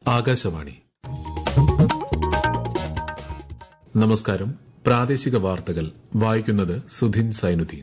ആകാശവാണി നമസ്കാരം പ്രാദേശിക വാർത്തകൾ വായിക്കുന്നത് സുധിൻ സൈനുദ്ദീൻ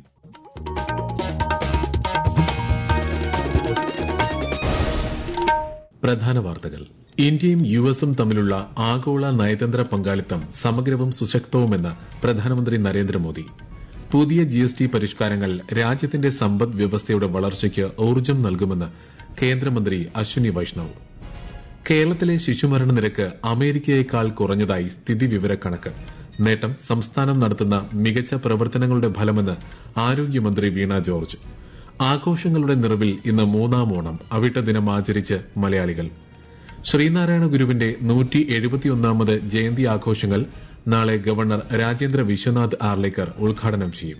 പ്രധാന വാർത്തകൾ ഇന്ത്യയും യു എസും തമ്മിലുള്ള ആഗോള നയതന്ത്ര പങ്കാളിത്തം സമഗ്രവും സുശക്തവുമെന്ന് പ്രധാനമന്ത്രി നരേന്ദ്രമോദി പുതിയ ജി എസ് ടി പരിഷ്കാരങ്ങൾ രാജ്യത്തിന്റെ സമ്പദ് വ്യവസ്ഥയുടെ വളർച്ചയ്ക്ക് ഊർജ്ജം നൽകുമെന്ന് കേന്ദ്രമന്ത്രി അശ്വിനി വൈഷ്ണവ് കേരളത്തിലെ ശിശുമരണ നിരക്ക് അമേരിക്കയേക്കാൾ കുറഞ്ഞതായി സ്ഥിതിവിവരക്കണക്ക് നേട്ടം സംസ്ഥാനം നടത്തുന്ന മികച്ച പ്രവർത്തനങ്ങളുടെ ഫലമെന്ന് ആരോഗ്യമന്ത്രി വീണ ജോർജ് ആഘോഷങ്ങളുടെ നിറവിൽ ഇന്ന് മൂന്നാം ഓണം അവിട്ട ദിനം ആചരിച്ച് മലയാളികൾ ശ്രീനാരായണ ഗുരുവിന്റെ നൂറ്റി എഴുപത്തിയൊന്നാമത് ജയന്തി ആഘോഷങ്ങൾ നാളെ ഗവർണർ രാജേന്ദ്ര വിശ്വനാഥ് ആർലേക്കർ ഉദ്ഘാടനം ചെയ്യും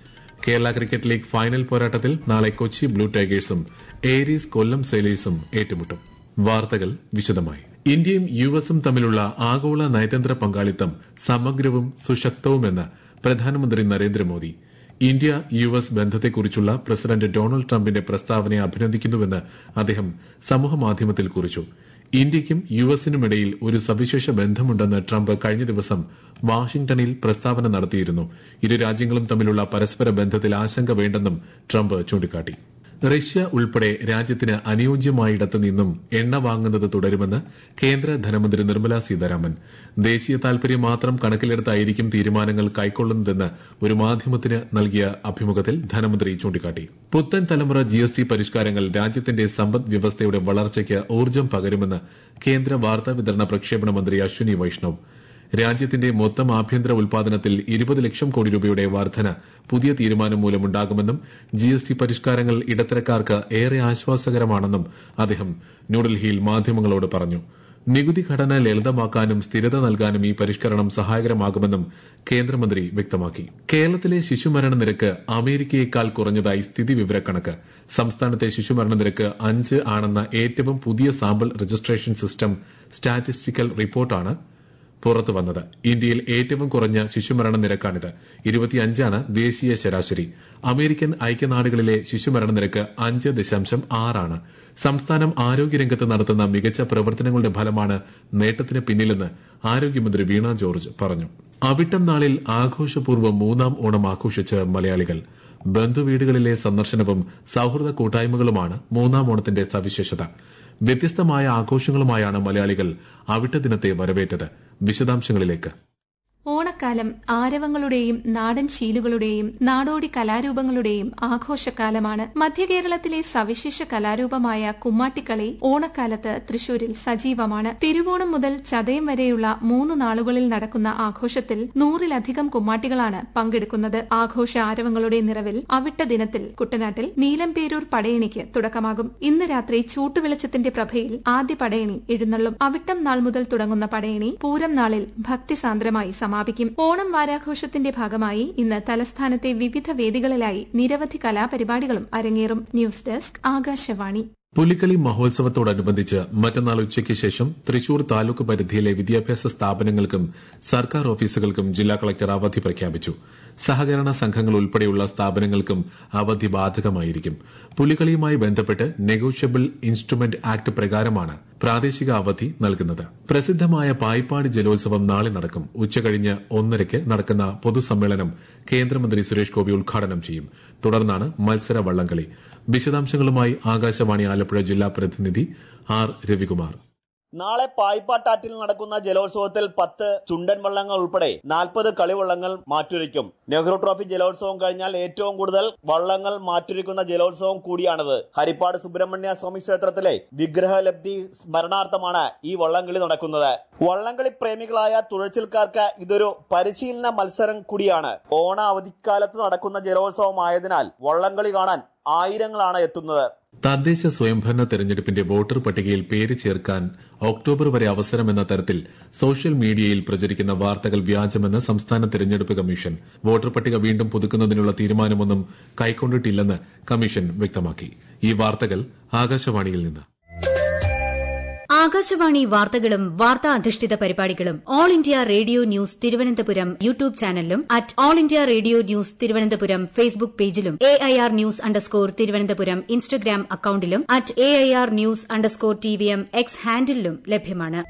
കേരള ക്രിക്കറ്റ് ലീഗ് ഫൈനൽ പോരാട്ടത്തിൽ നാളെ കൊച്ചി ബ്ലൂ ടൈഗേഴ്സും ഏരീസ് കൊല്ലം സെയിലേഴ്സും ഏറ്റുമുട്ടും വാർത്തകൾ വിശദമായി ഇന്ത്യയും യു എസും തമ്മിലുള്ള ആഗോള നയതന്ത്ര പങ്കാളിത്തം സമഗ്രവും സുശക്തവുമെന്ന് പ്രധാനമന്ത്രി നരേന്ദ്രമോദി ഇന്ത്യ യു എസ് ബന്ധത്തെക്കുറിച്ചുള്ള പ്രസിഡന്റ് ഡൊണാൾഡ് ട്രംപിന്റെ പ്രസ്താവനയെ അഭിനന്ദിക്കുന്നുവെന്ന് അദ്ദേഹം സമൂഹമാധ്യമത്തിൽ കുറിച്ചു ഇന്ത്യയ്ക്കും യു എസിനുമിടയിൽ ഒരു സവിശേഷ ബന്ധമുണ്ടെന്ന് ട്രംപ് കഴിഞ്ഞ ദിവസം വാഷിംഗ്ടണിൽ പ്രസ്താവന നടത്തിയിരുന്നു ഇരു രാജ്യങ്ങളും തമ്മിലുള്ള പരസ്പര ബന്ധത്തിൽ ആശങ്ക വേണ്ടെന്നും ട്രംപ് ചൂണ്ടിക്കാട്ടി റഷ്യ ഉൾപ്പെടെ രാജ്യത്തിന് അനുയോജ്യമായിടത്ത് നിന്നും എണ്ണ വാങ്ങുന്നത് തുടരുമെന്ന് കേന്ദ്ര ധനമന്ത്രി നിർമ്മല സീതാരാമൻ ദേശീയ താൽപര്യം മാത്രം കണക്കിലെടുത്തായിരിക്കും തീരുമാനങ്ങൾ കൈക്കൊള്ളുന്നതെന്ന് ഒരു മാധ്യമത്തിന് നൽകിയ അഭിമുഖത്തിൽ ധനമന്ത്രി ചൂണ്ടിക്കാട്ടി പുത്തൻ തലമുറ ജി എസ് ടി പരിഷ്കാരങ്ങൾ രാജ്യത്തിന്റെ സമ്പദ് വ്യവസ്ഥയുടെ വളർച്ചയ്ക്ക് ഊർജ്ജം പകരുമെന്ന് കേന്ദ്ര വാർത്താവിതരണ പ്രക്ഷേപണ മന്ത്രി അശ്വിനി വൈഷ്ണവ് രാജ്യത്തിന്റെ മൊത്തം ആഭ്യന്തര ഉൽപാദനത്തിൽ ഇരുപത് ലക്ഷം കോടി രൂപയുടെ വർധന പുതിയ തീരുമാനം മൂലമുണ്ടാകുമെന്നും ജി എസ് ടി പരിഷ്കാരങ്ങൾ ഇടത്തരക്കാർക്ക് ഏറെ ആശ്വാസകരമാണെന്നും അദ്ദേഹം ന്യൂഡൽഹിയിൽ മാധ്യമങ്ങളോട് പറഞ്ഞു നികുതി ഘടന ലളിതമാക്കാനും സ്ഥിരത നൽകാനും ഈ പരിഷ്കരണം സഹായകരമാകുമെന്നും കേന്ദ്രമന്ത്രി വ്യക്തമാക്കി കേരളത്തിലെ ശിശുമരണ നിരക്ക് അമേരിക്കയേക്കാൾ കുറഞ്ഞതായി സ്ഥിതിവിവരക്കണക്ക് സംസ്ഥാനത്തെ ശിശുമരണ നിരക്ക് അഞ്ച് ആണെന്ന ഏറ്റവും പുതിയ സാമ്പിൾ രജിസ്ട്രേഷൻ സിസ്റ്റം സ്റ്റാറ്റിസ്റ്റിക്കൽ റിപ്പോർട്ടാണ് പുറത്തു വന്നത് ഇന്ത്യയിൽ ഏറ്റവും കുറഞ്ഞ ശിശുമരണ നിരക്കാണിത് ഇരുപത്തിയഞ്ചാണ് ദേശീയ ശരാശരി അമേരിക്കൻ ഐക്യനാടുകളിലെ ശിശുമരണ നിരക്ക് അഞ്ച് ദശാംശം ആറാണ് സംസ്ഥാനം ആരോഗ്യരംഗത്ത് നടത്തുന്ന മികച്ച പ്രവർത്തനങ്ങളുടെ ഫലമാണ് നേട്ടത്തിന് പിന്നിലെന്ന് ആരോഗ്യമന്ത്രി വീണ ജോർജ് പറഞ്ഞു അവിട്ടം നാളിൽ ആഘോഷപൂർവ്വം മൂന്നാം ഓണം ആഘോഷിച്ച് മലയാളികൾ ബന്ധുവീടുകളിലെ സന്ദർശനവും സൌഹൃദ കൂട്ടായ്മകളുമാണ് മൂന്നാം ഓണത്തിന്റെ സവിശേഷത വ്യത്യസ്തമായ ആഘോഷങ്ങളുമായാണ് മലയാളികൾ അവിട്ട ദിനത്തെ വരവേറ്റത് വിശദാംശങ്ങളിലേക്ക് ഓണക്കാലം ആരവങ്ങളുടെയും നാടൻ ശീലുകളുടെയും നാടോടി കലാരൂപങ്ങളുടെയും ആഘോഷക്കാലമാണ് മധ്യകേരളത്തിലെ സവിശേഷ കലാരൂപമായ കുമ്മാട്ടിക്കളി ഓണക്കാലത്ത് തൃശൂരിൽ സജീവമാണ് തിരുവോണം മുതൽ ചതയം വരെയുള്ള മൂന്ന് നാളുകളിൽ നടക്കുന്ന ആഘോഷത്തിൽ നൂറിലധികം കുമ്മാട്ടികളാണ് പങ്കെടുക്കുന്നത് ആഘോഷ ആരവങ്ങളുടെ നിറവിൽ അവിട്ട ദിനത്തിൽ കുട്ടനാട്ടിൽ നീലംപേരൂർ പടയണിക്ക് തുടക്കമാകും ഇന്ന് രാത്രി ചൂട്ടുവെളിച്ചത്തിന്റെ പ്രഭയിൽ ആദ്യ പടയണി എഴുന്നള്ളും അവിട്ടം നാൾ മുതൽ തുടങ്ങുന്ന പടയണി പൂരം നാളിൽ ഭക്തിസാന്ദ്രമായി സമാപിക്കും ഓണം വാരാഘോഷത്തിന്റെ ഭാഗമായി ഇന്ന് തലസ്ഥാനത്തെ വിവിധ വേദികളിലായി നിരവധി കലാപരിപാടികളും അരങ്ങേറും ന്യൂസ് ഡെസ്ക് ആകാശവാണി പുലിക്കളി മഹോത്സവത്തോടനുബന്ധിച്ച് മറ്റന്നാൾ ഉച്ചയ്ക്ക് ശേഷം തൃശൂർ താലൂക്ക് പരിധിയിലെ വിദ്യാഭ്യാസ സ്ഥാപനങ്ങൾക്കും സർക്കാർ ഓഫീസുകൾക്കും ജില്ലാ കളക്ടർ അവധി പ്രഖ്യാപിച്ചു സഹകരണ സംഘങ്ങൾ ഉൾപ്പെടെയുള്ള സ്ഥാപനങ്ങൾക്കും അവധി ബാധകമായിരിക്കും പുലികളിയുമായി ബന്ധപ്പെട്ട് നെഗോഷ്യബിൾ ഇൻസ്ട്രുമെന്റ് ആക്ട് പ്രകാരമാണ് പ്രാദേശിക അവധി നൽകുന്നത് പ്രസിദ്ധമായ പായിപ്പാട് ജലോത്സവം നാളെ നടക്കും ഉച്ചകഴിഞ്ഞ് ഒന്നരയ്ക്ക് നടക്കുന്ന പൊതുസമ്മേളനം കേന്ദ്രമന്ത്രി സുരേഷ് ഗോപി ഉദ്ഘാടനം ചെയ്യും തുടർന്നാണ് മത്സര വള്ളംകളി വിശദാംശങ്ങളുമായി ആകാശവാണി ആലപ്പുഴ ജില്ലാ പ്രതിനിധി ആർ രവികുമാർ നാളെ പായിപ്പാട്ടാറ്റിൽ നടക്കുന്ന ജലോത്സവത്തിൽ പത്ത് ചുണ്ടൻ വള്ളങ്ങൾ ഉൾപ്പെടെ നാൽപ്പത് കളിവള്ളങ്ങൾ മാറ്റുരയ്ക്കും നെഹ്റു ട്രോഫി ജലോത്സവം കഴിഞ്ഞാൽ ഏറ്റവും കൂടുതൽ വള്ളങ്ങൾ മാറ്റുരയ്ക്കുന്ന ജലോത്സവം കൂടിയാണിത് ഹരിപ്പാട് സുബ്രഹ്മണ്യ സ്വാമി ക്ഷേത്രത്തിലെ വിഗ്രഹലബ്ധി സ്മരണാർത്ഥമാണ് ഈ വള്ളംകളി നടക്കുന്നത് വള്ളംകളി പ്രേമികളായ തുഴച്ചിൽക്കാർക്ക് ഇതൊരു പരിശീലന മത്സരം കൂടിയാണ് ഓണ അവധിക്കാലത്ത് നടക്കുന്ന ജലോത്സവമായതിനാൽ വള്ളംകളി കാണാൻ ആയിരങ്ങളാണ് എത്തുന്നത് തദ്ദേശ സ്വയംഭരണ തെരഞ്ഞെടുപ്പിന്റെ വോട്ടർ പട്ടികയിൽ പേര് ചേർക്കാൻ ഒക്ടോബർ വരെ അവസരമെന്ന തരത്തിൽ സോഷ്യൽ മീഡിയയിൽ പ്രചരിക്കുന്ന വാർത്തകൾ വ്യാജമെന്ന് സംസ്ഥാന തെരഞ്ഞെടുപ്പ് കമ്മീഷൻ വോട്ടർ പട്ടിക വീണ്ടും പുതുക്കുന്നതിനുള്ള തീരുമാനമൊന്നും കൈക്കൊണ്ടിട്ടില്ലെന്ന് കമ്മീഷൻ വ്യക്തമാക്കി ഈ വാർത്തകൾ ആകാശവാണിയിൽ നിന്ന് ആകാശവാണി വാർത്തകളും വാർത്താ അധിഷ്ഠിത പരിപാടികളും all India radio news Thiruvananthapuram YouTube ചാനലിലും at all India radio news Thiruvananthapuram Facebook പേജിലും A I R news underscore Thiruvananthapuram Instagram അക്കൌണ്ടിലും at A I R news underscore T V M X ഹാൻഡിലും ലഭ്യമാണ്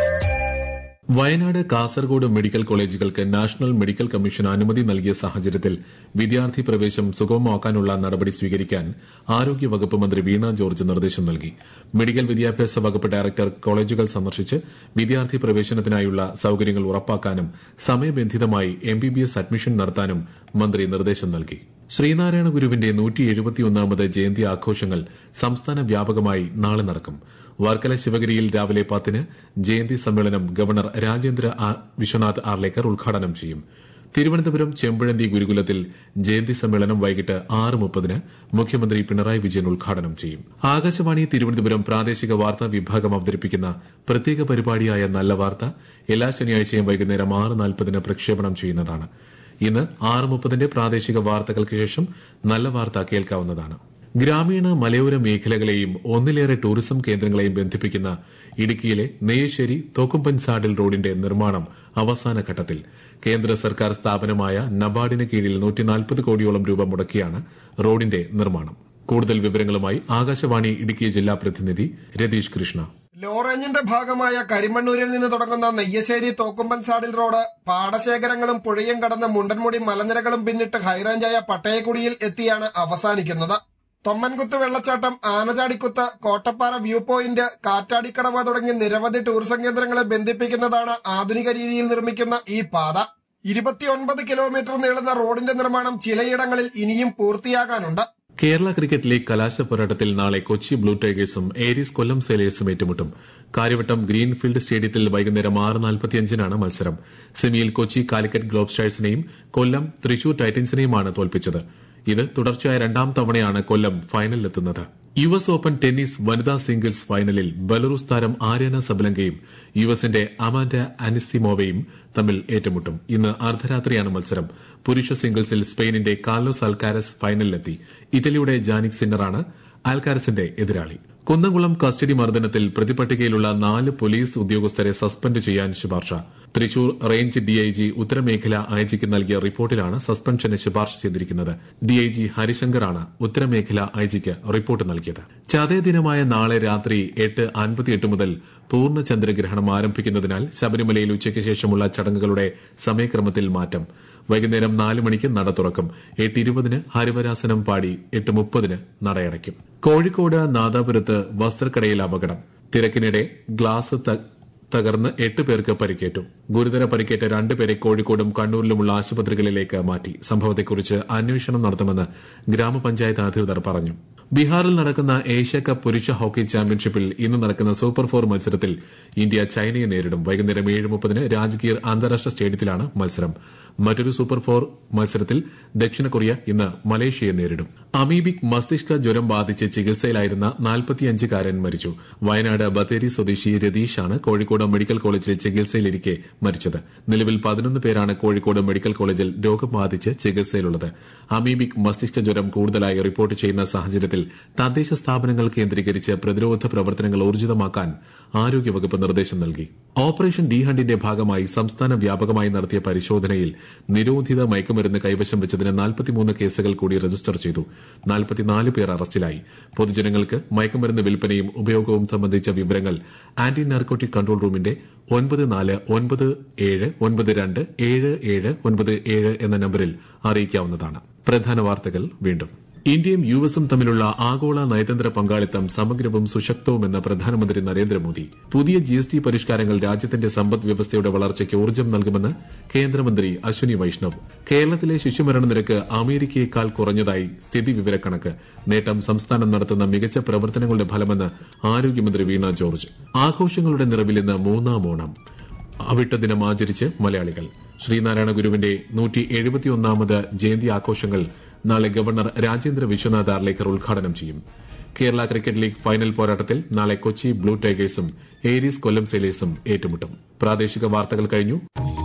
വയനാട് കാസർഗോഡ് മെഡിക്കൽ കോളേജുകൾക്ക് നാഷണൽ മെഡിക്കൽ കമ്മീഷൻ അനുമതി നൽകിയ സാഹചര്യത്തിൽ വിദ്യാർത്ഥി പ്രവേശം സുഗമമാക്കാനുള്ള നടപടി സ്വീകരിക്കാൻ ആരോഗ്യവകുപ്പ് മന്ത്രി വീണ ജോർജ് നിർദ്ദേശം നൽകി മെഡിക്കൽ വിദ്യാഭ്യാസ വകുപ്പ് ഡയറക്ടർ കോളേജുകൾ സന്ദർശിച്ച് വിദ്യാർത്ഥി പ്രവേശനത്തിനായുള്ള സൌകര്യങ്ങൾ ഉറപ്പാക്കാനും സമയബന്ധിതമായി എംബിബിഎസ് അഡ്മിഷൻ നടത്താനും മന്ത്രി നിർദ്ദേശം നൽകി ശ്രീനാരായണ ഗുരുവിന്റെ നൂറ്റി എഴുപത്തിയൊന്നാമത് ജയന്തി ആഘോഷങ്ങൾ സംസ്ഥാന വ്യാപകമായി നാളെ നടക്കും വർക്കല ശിവഗിരിയിൽ രാവിലെ പത്തിന് ജയന്തി സമ്മേളനം ഗവർണർ രാജേന്ദ്ര വിശ്വനാഥ് ആർലേക്കർ ഉദ്ഘാടനം ചെയ്യും തിരുവനന്തപുരം ചെമ്പഴന്തി ഗുരുകുലത്തിൽ ജയന്തി സമ്മേളനം വൈകിട്ട് ആറ് മുപ്പതിന് മുഖ്യമന്ത്രി പിണറായി വിജയൻ ഉദ്ഘാടനം ചെയ്യും ആകാശവാണി തിരുവനന്തപുരം പ്രാദേശിക വാർത്താ വിഭാഗം അവതരിപ്പിക്കുന്ന പ്രത്യേക പരിപാടിയായ നല്ല വാർത്ത എല്ലാ ശനിയാഴ്ചയും വൈകുന്നേരം ആറ് നാൽപ്പതിന് പ്രക്ഷേപണം ചെയ്യുന്നതാണ് ഇന്ന് ആറ് മുപ്പതിന്റെ പ്രാദേശിക വാർത്തകൾക്ക് ശേഷം നല്ല വാർത്ത കേൾക്കാവുന്നതാണ് ഗ്രാമീണ മലയോര മേഖലകളെയും ഒന്നിലേറെ ടൂറിസം കേന്ദ്രങ്ങളെയും ബന്ധിപ്പിക്കുന്ന ഇടുക്കിയിലെ നെയ്യശ്ശേരി തോക്കുംപൻസാഡിൽ റോഡിന്റെ നിർമ്മാണം അവസാന ഘട്ടത്തിൽ കേന്ദ്ര സർക്കാർ സ്ഥാപനമായ നബാർഡിന് കീഴിൽ നൂറ്റിനാൽപ്പത് കോടിയോളം രൂപ മുടക്കിയാണ് റോഡിന്റെ നിർമ്മാണം കൂടുതൽ വിവരങ്ങളുമായി ആകാശവാണി ഇടുക്കി ജില്ലാ പ്രതിനിധി രതീഷ് കൃഷ്ണ ലോ റേഞ്ചിന്റെ ഭാഗമായ കരിമണ്ണൂരിൽ നിന്ന് തുടങ്ങുന്ന നെയ്യശ്ശേരി തോക്കുമ്പൻസാഡിൽ റോഡ് പാടശേഖരങ്ങളും പുഴയും കടന്ന് മുണ്ടൻമുടി മലനിരകളും പിന്നിട്ട് ഹൈറേഞ്ചായ പട്ടയക്കുടിയിൽ എത്തിയാണ് അവസാനിക്കുന്നത് തൊമ്മൻകുത്ത് വെള്ളച്ചാട്ടം ആനചാടിക്കുത്ത് കോട്ടപ്പാറ വ്യൂ പോയിന്റ് കാറ്റാടിക്കടവ തുടങ്ങി നിരവധി ടൂറിസം കേന്ദ്രങ്ങളെ ബന്ധിപ്പിക്കുന്നതാണ് ആധുനിക രീതിയിൽ നിർമ്മിക്കുന്ന ഈ പാത ഇരുപത്തിയൊൻപത് കിലോമീറ്റർ നീളുന്ന റോഡിന്റെ നിർമ്മാണം ചിലയിടങ്ങളിൽ ഇനിയും പൂർത്തിയാകാനുണ്ട് കേരള ക്രിക്കറ്റ് ലീഗ് കലാശ പോരാട്ടത്തിൽ നാളെ കൊച്ചി ബ്ലൂ ടൈഗേഴ്സും ഏരീസ് കൊല്ലം സെയിലേഴ്സും ഏറ്റുമുട്ടും കാര്യവട്ടം ഗ്രീൻഫീൽഡ് സ്റ്റേഡിയത്തിൽ വൈകുന്നേരം ആറ് നാൽപ്പത്തിയഞ്ചിനാണ് മത്സരം സെമിയിൽ കൊച്ചി കാലിക്കറ്റ് ഗ്ലോബ് സ്റ്റാഴ്സിനെയും കൊല്ലം തൃശൂർ ടൈറ്റൻസിനെയുമാണ് തോൽപ്പിച്ചത് ഇത് തുടർച്ചയായ രണ്ടാം തവണയാണ് കൊല്ലം ഫൈനലിലെത്തുന്നത് യു എസ് ഓപ്പൺ ടെന്നീസ് വനിതാ സിംഗിൾസ് ഫൈനലിൽ ബലറൂസ് താരം ആര്യാന സബലങ്കയും യു എസിന്റെ അമാൻഡ അനിസിമോവയും തമ്മിൽ ഏറ്റുമുട്ടും ഇന്ന് അർദ്ധരാത്രിയാണ് മത്സരം പുരുഷ സിംഗിൾസിൽ സ്പെയിനിന്റെ കാർലോസ് അൽക്കാരസ് ഫൈനലിലെത്തി ഇറ്റലിയുടെ ജാനിക് സിന്നറാണ് ആൽക്കാരസിന്റെ എതിരാളി കുന്നംകുളം കസ്റ്റഡി മർദ്ദനത്തിൽ പ്രതിപട്ടികയിലുള്ള നാല് പോലീസ് ഉദ്യോഗസ്ഥരെ സസ്പെൻഡ് ചെയ്യാൻ ശുപാർശ തൃശൂർ റേഞ്ച് ഡിഐജി ഉത്തരമേഖല ഐജിക്ക് നൽകിയ റിപ്പോർട്ടിലാണ് സസ്പെൻഷന് ശുപാർശ ചെയ്തിരിക്കുന്നത് ഡിഐജി ഹരിശങ്കറാണ് ഉത്തരമേഖല ഐജിക്ക് റിപ്പോർട്ട് നൽകിയത് ചതയ ദിനമായ നാളെ രാത്രി എട്ട് അൻപത്തിയെട്ട് മുതൽ പൂർണ്ണ ചന്ദ്രഗ്രഹണം ആരംഭിക്കുന്നതിനാൽ ശബരിമലയിൽ ഉച്ചയ്ക്ക് ശേഷമുള്ള ചടങ്ങുകളുടെ സമയക്രമത്തിൽ മാറ്റം വൈകുന്നേരം നാല് മണിക്ക് നട തുറക്കും എട്ട് ഇരുപതിന് ഹരിവരാസനം പാടി എട്ട് മുപ്പതിന് നടയടയ്ക്കും കോഴിക്കോട് നാദാപുരത്ത് വസ്ത്രക്കടയിൽ അപകടം തിരക്കിനിടെ ഗ്ലാസ് തകർന്ന് എട്ട് പേർക്ക് പരിക്കേറ്റു ഗുരുതര പരിക്കേറ്റ രണ്ടുപേരെ കോഴിക്കോടും കണ്ണൂരിലുമുള്ള ആശുപത്രികളിലേക്ക് മാറ്റി സംഭവത്തെക്കുറിച്ച് അന്വേഷണം നടത്തുമെന്ന് ഗ്രാമപഞ്ചായത്ത് അധികൃതർ പറഞ്ഞു ബീഹാറിൽ നടക്കുന്ന ഏഷ്യ കപ്പ് പുരുഷ ഹോക്കി ചാമ്പ്യൻഷിപ്പിൽ ഇന്ന് നടക്കുന്ന സൂപ്പർ ഫോർ മത്സരത്തിൽ ഇന്ത്യ ചൈനയെ നേരിടും വൈകുന്നേരം ഏഴ് മുപ്പതിന് രാജ്ഗീർ അന്താരാഷ്ട്ര സ്റ്റേഡിയത്തിലാണ് മത്സരം മറ്റൊരു സൂപ്പർ ഫോർ മത്സരത്തിൽ ദക്ഷിണ കൊറിയ ഇന്ന് മലേഷ്യയെ നേരിടും അമീബിക് മസ്തിഷ്ക ജ്വരം ബാധിച്ച് ചികിത്സയിലായിരുന്ന നാൽപ്പത്തിയഞ്ചുകാരൻ മരിച്ചു വയനാട് ബത്തേരി സ്വദേശി രതീഷാണ് കോഴിക്കോട് മെഡിക്കൽ കോളേജിൽ ചികിത്സയിലിരിക്കെ മരിച്ചത് നിലവിൽ പതിനൊന്ന് പേരാണ് കോഴിക്കോട് മെഡിക്കൽ കോളേജിൽ രോഗം ബാധിച്ച് ചികിത്സയിലുള്ളത് അമീബിക് മസ്തിഷ്ക ജ്വരം കൂടുതലായി റിപ്പോർട്ട് ചെയ്യുന്ന സാഹചര്യത്തിൽ തദ്ദേശ സ്ഥാപനങ്ങൾ കേന്ദ്രീകരിച്ച് പ്രതിരോധ പ്രവർത്തനങ്ങൾ ഊർജിതമാക്കാൻ ആരോഗ്യവകുപ്പ് നിർദ്ദേശം നൽകി ഓപ്പറേഷൻ ഡി ഹണ്ടിന്റെ ഭാഗമായി സംസ്ഥാന വ്യാപകമായി നടത്തിയ പരിശോധനയിൽ നിരോധിത മയക്കുമരുന്ന് കൈവശം വെച്ചതിന് നാൽപ്പത്തിമൂന്ന് കേസുകൾ കൂടി രജിസ്റ്റർ ചെയ്തു നാൽപ്പത്തിനാല് പേർ അറസ്റ്റിലായി പൊതുജനങ്ങൾക്ക് മയക്കുമരുന്ന് വിൽപ്പനയും ഉപയോഗവും സംബന്ധിച്ച വിവരങ്ങൾ ആന്റി നാർക്കോട്ടിക് കൺട്രോൾ റൂമിന്റെ ഒൻപത് നാല് ഒൻപത് ഏഴ് ഒൻപത് രണ്ട് ഏഴ് ഏഴ് ഒൻപത് ഏഴ് എന്ന നമ്പറിൽ അറിയിക്കാവുന്നതാണ് പ്രധാന വാർത്തകൾ വീണ്ടും ഇന്ത്യയും യു എസും തമ്മിലുള്ള ആഗോള നയതന്ത്ര പങ്കാളിത്തം സമഗ്രവും സുശക്തവുമെന്ന് പ്രധാനമന്ത്രി നരേന്ദ്രമോദി പുതിയ ജി എസ് ടി പരിഷ്കാരങ്ങൾ രാജ്യത്തിന്റെ സമ്പദ് വ്യവസ്ഥയുടെ വളർച്ചയ്ക്ക് ഊർജ്ജം നൽകുമെന്ന് കേന്ദ്രമന്ത്രി അശ്വിനി വൈഷ്ണവ് കേരളത്തിലെ ശിശുമരണ നിരക്ക് അമേരിക്കയേക്കാൾ കുറഞ്ഞതായി സ്ഥിതിവിവരക്കണക്ക് നേട്ടം സംസ്ഥാനം നടത്തുന്ന മികച്ച പ്രവർത്തനങ്ങളുടെ ഫലമെന്ന് ആരോഗ്യമന്ത്രി വീണ ജോർജ് ആഘോഷങ്ങളുടെ നിറവിൽ ഇന്ന് മൂന്നാം ഓണം അവിട്ട ദിനം ആചരിച്ച് മലയാളികൾ ശ്രീനാരായണ ഗുരുവിന്റെ നൂറ്റി എഴുപത്തിയൊന്നാമത് ജയന്തി ആഘോഷങ്ങൾ നാളെ ഗവർണർ രാജേന്ദ്ര വിശ്വനാഥ് ആർലേക്കർ ഉദ്ഘാടനം ചെയ്യും കേരള ക്രിക്കറ്റ് ലീഗ് ഫൈനൽ പോരാട്ടത്തിൽ നാളെ കൊച്ചി ബ്ലൂ ടൈഗേഴ്സും ഏരീസ് കൊല്ലം സെയിലേഴ്സും ഏറ്റുമുട്ടും പ്രാദേശിക വാർത്തകൾ കഴിഞ്ഞു